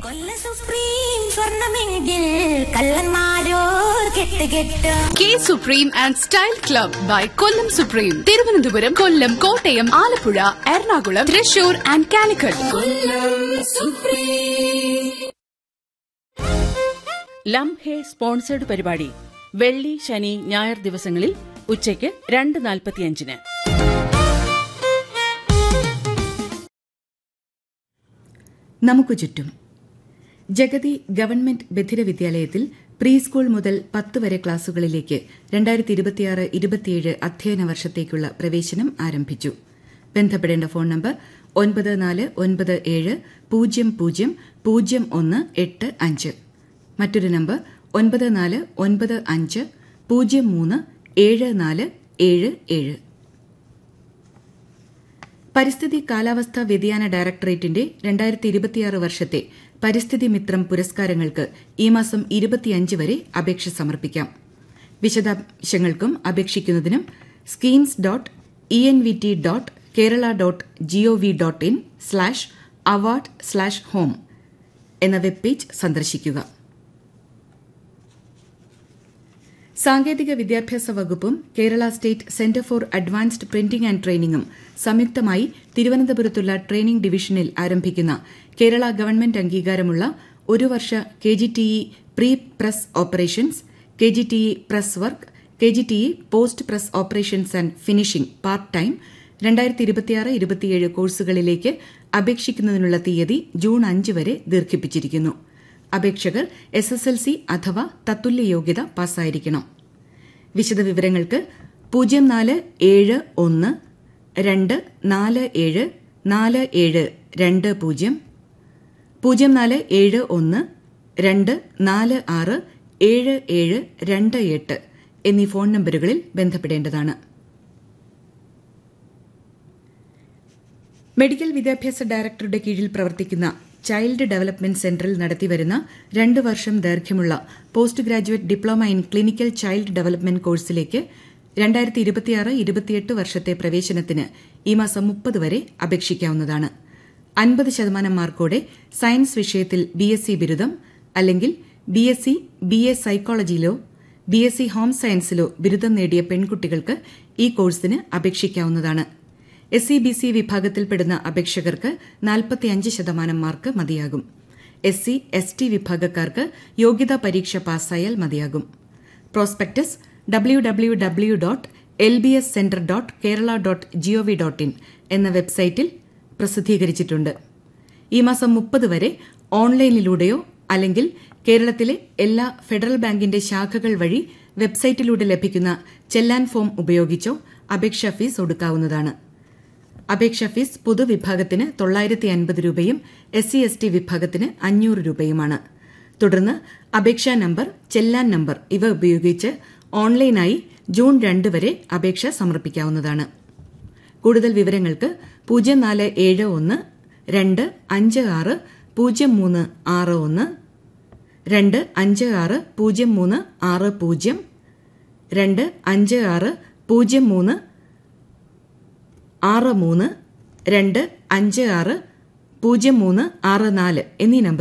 കൊല്ല സുപ്രീം സ്വർണമെങ്കിൽ കള്ളന്മാരോർ കെട്ട് കെട്ട് K supreme and style club by Kollam supreme Thiruvananthapuram Kollam Kottayam Alappuzha Ernakulam Thrissur and Calicut ലം ഹേ സ്പോൺസേഡ് പരിപാടി വെള്ളി ശനി ഞായർ ദിവസങ്ങളിൽ ഉച്ചയ്ക്ക് രണ്ട് നാൽപ്പത്തിയഞ്ചിന് നമുക്കു ചുറ്റും ജഗതി ഗവൺമെന്റ് ബധിര വിദ്യാലയത്തിൽ പ്രീ സ്കൂൾ മുതൽ പത്ത് വരെ ക്ലാസുകളിലേക്ക് രണ്ടായിരത്തി ഇരുപത്തിയാറ് ഇരുപത്തിയേഴ് അധ്യയന വർഷത്തേക്കുള്ള പ്രവേശനം ആരംഭിച്ചു ബന്ധപ്പെടേണ്ട ഫോൺ നമ്പർ ഒൻപത് നാല് ഒൻപത് ഏഴ് പൂജ്യം പൂജ്യം പൂജ്യം ഒന്ന് എട്ട് അഞ്ച് മറ്റൊരു നമ്പർ ഒൻപത് നാല് ഒൻപത് അഞ്ച് പൂജ്യം മൂന്ന് ഏഴ് നാല് ഏഴ് ഏഴ് പരിസ്ഥിതി കാലാവസ്ഥാ വ്യതിയാന ഡയറക്ടറേറ്റിന്റെ രണ്ടായിരത്തി ഇരുപത്തിയാറ് വർഷത്തെ പരിസ്ഥിതി മിത്രം പുരസ്കാരങ്ങൾക്ക് ഈ മാസം ഇരുപത്തിയഞ്ച് വരെ അപേക്ഷ സമർപ്പിക്കാം വിശദാംശങ്ങൾക്കും അപേക്ഷിക്കുന്നതിനും schemes dot E N V T dot Kerala dot gov dot in slash award slash home എന്ന വെബ് പേജ് സന്ദർശിക്കുക സാങ്കേതിക വിദ്യാഭ്യാസ വകുപ്പും Kerala state centre for advanced printing and ട്രെയിനിങ്ങും സംയുക്തമായി തിരുവനന്തപുരത്തുള്ള ട്രെയിനിംഗ് ഡിവിഷനിൽ ആരംഭിക്കുന്ന കേരള ഗവൺമെന്റ് അംഗീകാരമുള്ള ഒരു വർഷ K G T E pre press operations K G T E press work K G T E post press operations and finishing part time രണ്ടായിരത്തി ഇരുപത്തിയാറ് ഇരുപത്തിയേഴ് കോഴ്സുകളിലേക്ക് അപേക്ഷിക്കുന്നതിനുള്ള തീയതി ജൂൺ അഞ്ച് വരെ ദീർഘിപ്പിച്ചിരിക്കുന്നു അപേക്ഷകർ എസ് എസ് എൽ സി അഥവാ തത്തുല്യ യോഗ്യത പാസ്സായിരിക്കണം വിശദവിവരങ്ങൾക്ക് പൂജ്യം നാല് ഏഴ് ഒന്ന് രണ്ട് നാല് ഏഴ് നാല് ഏഴ് രണ്ട് പൂജ്യം പൂജ്യം നാല് ഏഴ് ഒന്ന് രണ്ട് നാല് ആറ് ഏഴ് ഏഴ് രണ്ട് എട്ട് എന്നീ ഫോൺ നമ്പറുകളിൽ ബന്ധപ്പെടേണ്ടതാണ് മെഡിക്കൽ വിദ്യാഭ്യാസ ഡയറക്ടറുടെ കീഴിൽ പ്രവർത്തിക്കുന്ന ചൈൽഡ് ഡെവലപ്മെന്റ് സെന്ററിൽ നടത്തിവരുന്ന രണ്ട് വർഷം ദൈർഘ്യമുള്ള post graduate diploma in clinical child development കോഴ്സിലേക്ക് രണ്ടായിരത്തി ഇരുപത്തിയാറ് ഇരുപത്തിയെട്ട് വർഷത്തെ പ്രവേശനത്തിന് ഈ മാസം മുപ്പത് വരെ അപേക്ഷിക്കാവുന്നതാണ് അൻപത് ശതമാനം മാർക്കോടെ സയൻസ് വിഷയത്തിൽ ബി എസ് സി ബിരുദം അല്ലെങ്കിൽ B S C B A സൈക്കോളജിയിലോ ബി എസ് സി ഹോം സയൻസിലോ ബിരുദം നേടിയ പെൺകുട്ടികൾക്ക് ഈ കോഴ്സിന് അപേക്ഷിക്കാവുന്നതാണ് എസ് സി ബി സി വിഭാഗത്തിൽപ്പെടുന്ന അപേക്ഷകർക്ക് നാൽപ്പത്തിയഞ്ച് ശതമാനം മാർക്ക് മതിയാകും എസ് സി എസ് ടി വിഭാഗക്കാർക്ക് യോഗ്യതാ പരീക്ഷ പാസ്സായാൽ മതിയാകും prospectus W W W dot L B S centre dot Kerala dot gov dot in എന്ന വെബ്സൈറ്റിൽ പ്രസിദ്ധീകരിച്ചിട്ടുണ്ട് ഈ മാസം മുപ്പത് വരെ ഓൺലൈനിലൂടെയോ അല്ലെങ്കിൽ കേരളത്തിലെ എല്ലാ ഫെഡറൽ ബാങ്കിന്റെ ശാഖകൾ വഴി വെബ്സൈറ്റിലൂടെ ലഭിക്കുന്ന ചെല്ലാൻ ഫോം ഉപയോഗിച്ചോ അപേക്ഷാ ഫീസ് ഒടുക്കാവുന്നതാണ് അപേക്ഷാ ഫീസ് പൊതുവിഭാഗത്തിന് തൊള്ളായിരത്തി അൻപത് രൂപയും എസ് സി എസ് ടി വിഭാഗത്തിന് അഞ്ഞൂറ് രൂപയുമാണ് തുടർന്ന് അപേക്ഷാ നമ്പർ ചെല്ലാൻ നമ്പർ ഇവ ഉപയോഗിച്ച് ഓൺലൈനായി ജൂൺ രണ്ട് വരെ അപേക്ഷ സമർപ്പിക്കാവുന്നതാണ് കൂടുതൽ വിവരങ്ങൾക്ക് പൂജ്യം നാല് ഏഴ് ഒന്ന് രണ്ട് അഞ്ച് ആറ് പൂജ്യം മൂന്ന് ആറ് ഒന്ന് രണ്ട് അഞ്ച് ആറ് പൂജ്യം മൂന്ന് ആറ് പൂജ്യം രണ്ട് അഞ്ച് ആറ് പൂജ്യം മൂന്ന് ആറ് മൂന്ന് രണ്ട് അഞ്ച് ആറ് പൂജ്യം മൂന്ന് ആറ് നാല് എന്നീ നമ്പർ